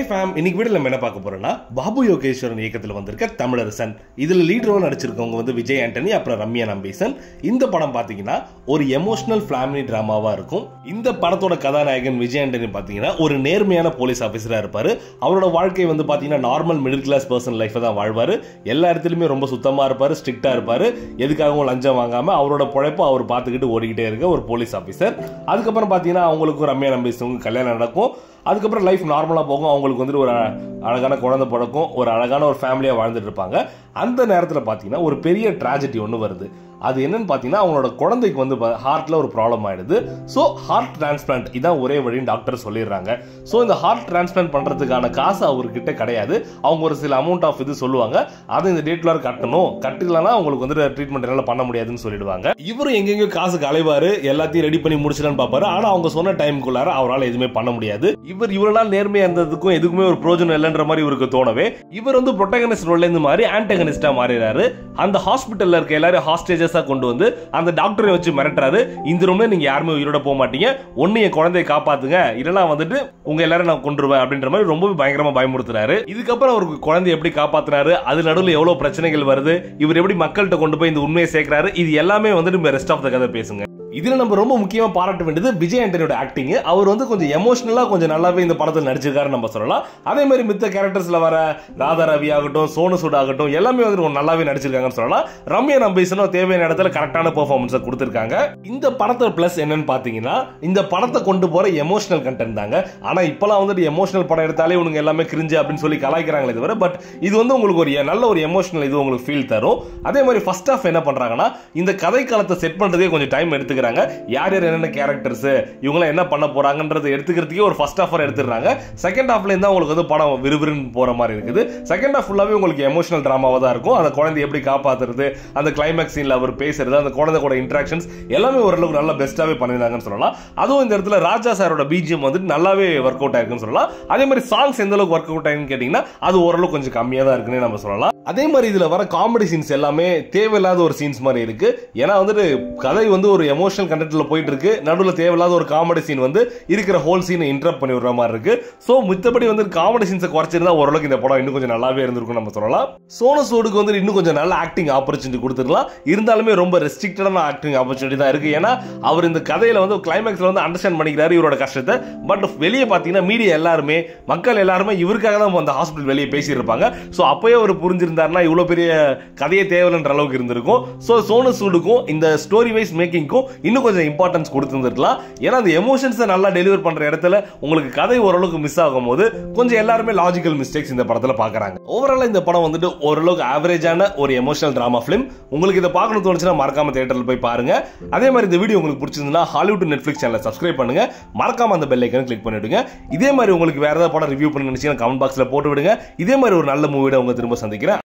fame இன்னைக்கு video நம்ம என்ன பார்க்க போறோம்னா பாபு யோகேஸ்வரன் இயக்கத்தில் வந்திருக்க தமிழரசன் இதுல லீட் ரோல் நடிச்சிருக்கவங்க வந்து விஜய் ஆண்டனி அப்புறம் ரம்யா நம்பீசன் இந்த படம் பாத்தீங்கன்னா ஒரு எமோஷனல் ஃபேமிலி டிராமாவா இருக்கும் இந்த படத்தோட கதாநாயகன் விஜய் ஆண்டனி பாத்தீங்கன்னா ஒரு நேர்மையான போலீஸ் ஆஃபீஸரா இருப்பாரு அவரோட வாழ்க்கை வந்து பாத்தீங்கன்னா நார்மல் மிடில் கிளாஸ் பர்சன் லைஃபை தான் வாழ்வாரு எல்லா இடத்துலயுமே ரொம்ப சுத்தமா இருப்பாரு ஸ்ட்ரிக்டா இருப்பாரு எதுக்காகவும் லஞ்சம் வாங்காம அவரோட பொழைப்பை அவர் பார்த்துக்கிட்டு ஓடிக்கிட்டே இருக்க ஒரு போலீஸ் ஆஃபீஸர் அதுக்கப்புறம் பாத்தீங்கன்னா அவங்களுக்கும் ரம்யா நம்பீசனுக்கும் கல்யாணம் நடக்கும் அதுக்கப்புறம் லைஃப் நார்மலாக போகும் அவங்களுக்கு வந்துட்டு ஒரு அ- அழகான குழந்தை பிறக்கும் ஒரு அழகான ஒரு ஃபேமிலியாக வாழ்ந்துட்டு இருப்பாங்க அந்த நேரத்தில் பார்த்தீங்கன்னா ஒரு பெரிய ட்ராஜடி ஒன்று வருது அது என்னன்னு பார்த்தீங்கன்னா அவங்களோட குழந்தைக்கு வந்து ஹார்ட்டில் ஒரு ப்ராப்ளம் ஆயிடுது ஸோ ஹார்ட் டிரான்ஸ்பிளான்ட் இதான் ஒரே வழின்னு டாக்டர் சொல்லிடுறாங்க ஸோ இந்த ஹார்ட் டிரான்ஸ்பிளான்ட் பண்ணுறதுக்கான காசு அவர்கிட்ட கிடையாது அவங்க ஒரு சில அமௌண்ட் ஆஃப் இது சொல்லுவாங்க அதை இந்த டேட்ல கட்டணும் கட்டலன்னா அவங்களுக்கு வந்து ட்ரீட்மெண்ட் எல்லாம் பண்ண முடியாதுன்னு சொல்லிடுவாங்க இவரும் எங்கெங்கயோ காசுக்கு அலைவாரு எல்லாத்தையும் ரெடி பண்ணி முடிச்சிடலான்னு பார்ப்பாரு ஆனா அவங்க சொன்ன டைமுக்குள்ளார அவரால் எதுவுமே பண்ண முடியாது இவர் இவ்வளவு நாள் நேர்மையா இருந்ததுக்கும் எதுக்குமே ஒரு பிரோஜனம் இல்லைன்ற மாதிரி இவருக்கு தோணவே இவர் வந்து ப்ரொட்டகனிஸ்ட் ரோல்ல இருந்து மாறி ஆன்டகனிஸ்டா மாறிடுறாரு அந்த ஹாஸ்பிட்டல்ல இருக்க எல்லாரும் ஹாஸ்டேஜஸா கொண்டு வந்து அந்த டாக்டரை வச்சு மிரட்டுறாரு இந்த ரூம்ல நீங்க யாருமே உயிரோட போக மாட்டீங்க ஒன்னு என் குழந்தையை காப்பாத்துங்க இல்லைன்னா வந்துட்டு உங்க எல்லாரும் நான் கொண்டுருவேன் அப்படின்ற மாதிரி ரொம்பவே பயங்கரமா பயமுறுத்துறாரு இதுக்கப்புறம் அவருக்கு குழந்தை எப்படி காப்பாத்துறாரு அது நடுவில் எவ்வளவு பிரச்சனைகள் வருது இவர் எப்படி மக்கள்கிட்ட கொண்டு போய் இந்த உண்மையை சேர்க்கிறாரு இது எல்லாமே வந்துட்டு ரெஸ்ட் ஆஃப் த கதை பேசுங்க இதுல நம்ம ரொம்ப முக்கியமா பாராட்ட வேண்டியது விஜய் ஆண்டனியோட ஆக்டிங் அவர் வந்து கொஞ்சம் எமோஷனலா கொஞ்சம் நல்லாவே இந்த படத்தில் நடிச்சிருக்காரு நம்ம சொல்லலாம் அதே மாதிரி மித்த கேரக்டர்ஸ்ல வர ராதா ரவி ஆகட்டும் சோனு சூட் ஆகட்டும் எல்லாமே வந்து கொஞ்சம் நல்லாவே நடிச்சிருக்காங்கன்னு சொல்லலாம் ரம்யா நம்பீசனும் தேவையான இடத்துல கரெக்டான பெர்ஃபார்மன்ஸை கொடுத்துருக்காங்க இந்த படத்தோட பிளஸ் என்னன்னு பாத்தீங்கன்னா இந்த படத்தை கொண்டு போற எமோஷனல் கண்டென்ட் தாங்க ஆனா இப்பெல்லாம் வந்துட்டு எமோஷனல் படம் எடுத்தாலே உனக்கு எல்லாமே கிரிஞ்சு அப்படின்னு சொல்லி கலாய்க்கிறாங்களே தவிர பட் இது வந்து உங்களுக்கு ஒரு நல்ல ஒரு எமோஷனல் இது உங்களுக்கு ஃபீல் தரும் அதே மாதிரி ஃபர்ஸ்ட் ஆஃப் என்ன பண்றாங்கன்னா இந்த கதை காலத்தை செட் பண்றதே கொஞ்சம் டைம் எடுத்துக்கிறாங்க யார் யார் என்னென்ன கேரக்டர்ஸ் இவங்களாம் என்ன பண்ண போறாங்கன்றது எடுத்துக்கிறதுக்கே ஒரு ஃபர்ஸ்ட் ஆஃபர் எடுத்துடுறாங்க செகண்ட் ஹாஃப்ல இருந்தா உங்களுக்கு வந்து படம் விறுவிறுன்னு போற மாதிரி இருக்குது செகண்ட் ஹாஃப் ஃபுல்லாவே உங்களுக்கு எமோஷனல் டிராமாவா தான் இருக்கும் அந்த குழந்தை எப்படி காப்பாத்துறது அந்த கிளைமேக்ஸ் சீன்ல அவர் பேசுறது அந்த குழந்தை கூட இன்ட்ராக்ஷன்ஸ் எல்லாமே ஓரளவுக்கு நல்லா பெஸ்ட்டாவே பண்ணிருந்தாங்கன்னு சொல்லலாம் அதுவும் இந்த இடத்துல ராஜா சாரோட பிஜிஎம் வந்துட்டு நல்லாவே ஒர்க் அவுட் ஆயிருக்குன்னு சொல்லலாம் அதே மாதிரி சாங்ஸ் எந்த அளவுக்கு ஒர்க் அவுட் ஆயிருக்குன்னு கேட்டீங்கன்னா அது ஓரளவுக்கு கொஞ்சம் கம்மியா தான் இருக்குன்னு நம்ம சொல்லலாம் அதே மாதிரி இதுல வர காமெடி சீன்ஸ் எல்லாமே தேவையில்லாத ஒரு சீன்ஸ் மாதிரி இருக்கு ஏன்னா வந்துட்டு கதை வந்து ஒரு எமோஷனல் கண்டென்ட்ல போயிட்டு இருக்கு நடுவில் தேவையில்லாத ஒரு காமெடி சீன் வந்து இருக்கிற ஹோல் சீனை இன்டரப்ட் பண்ணி விடுற மாதிரி இருக்கு ஸோ மித்தபடி வந்து காமெடி சீன்ஸை குறைச்சிருந்தா ஓரளவுக்கு இந்த படம் இன்னும் கொஞ்சம் நல்லாவே இருந்திருக்கும் நம்ம சொல்லலாம் சோனு சூடுக்கு வந்து இன்னும் கொஞ்சம் நல்ல ஆக்டிங் ஆப்பர்ச்சுனிட்டி கொடுத்துருக்கலாம் இருந்தாலுமே ரொம்ப ரெஸ்ட்ரிக்டடான ஆக்டிங் ஆப்பர்ச்சுனிட்டி தான் இருக்கு ஏன்னா அவர் இந்த கதையில வந்து கிளைமேக்ஸ்ல வந்து அண்டர்ஸ்டாண்ட் பண்ணிக்கிறாரு இவரோட கஷ்டத்தை பட் வெளியே பார்த்தீங்கன்னா மீடியா எல்லாருமே மக்கள் எல்லாருமே இவருக்காக தான் அந்த ஹாஸ்பிட்டல் வெளியே பேசியிருப்பாங்க ஸோ அப்பயே அவர் புரிஞ்சிருந்தாருன்னா இவ்வளோ பெரிய கதையே தேவைன்ற அளவுக்கு இருந்திருக்கும் ஸோ சோனு சூடுக்கும் இந்த ஸ்டோரி வைஸ் மேக்கிங்க்கும் இன்னும் கொஞ்சம் இம்பார்ட்டன்ஸ் கொடுத்துருந்துருக்கலாம் ஏன்னா அந்த எமோஷன்ஸை நல்லா டெலிவர் பண்ற இடத்துல உங்களுக்கு கதை ஓரளவுக்கு மிஸ் ஆகும் போது கொஞ்சம் எல்லாருமே லாஜிக்கல் மிஸ்டேக்ஸ் இந்த படத்துல பாக்குறாங்க ஓவரால் இந்த படம் வந்துட்டு ஓரளவுக்கு ஆவரேஜான ஒரு எமோஷனல் டிராமா ஃபிலிம் உங்களுக்கு இதை பார்க்கணும் தோணுச்சுன்னா மறக்காம தேட்டரில் போய் பாருங்க அதே மாதிரி இந்த வீடியோ உங்களுக்கு பிடிச்சிருந்தா ஹாலிவுட் நெட்ஃபிளிக்ஸ் சேனலை சப்ஸ்கிரைப் பண்ணுங்க மறக்காம அந்த பெல் ஐக்கனை கிளிக் பண்ணிவிடுங்க இதே மாதிரி உங்களுக்கு வேற ஏதாவது படம் ரிவ்யூ பண்ணி நினைச்சீங்கன்னா கமெண்ட் பாக்ஸ்ல போட்டு விடுங்க இதே மாதிரி ஒரு நல்ல மூவியோட உங்க திரும்ப சந்திக்கிறேன்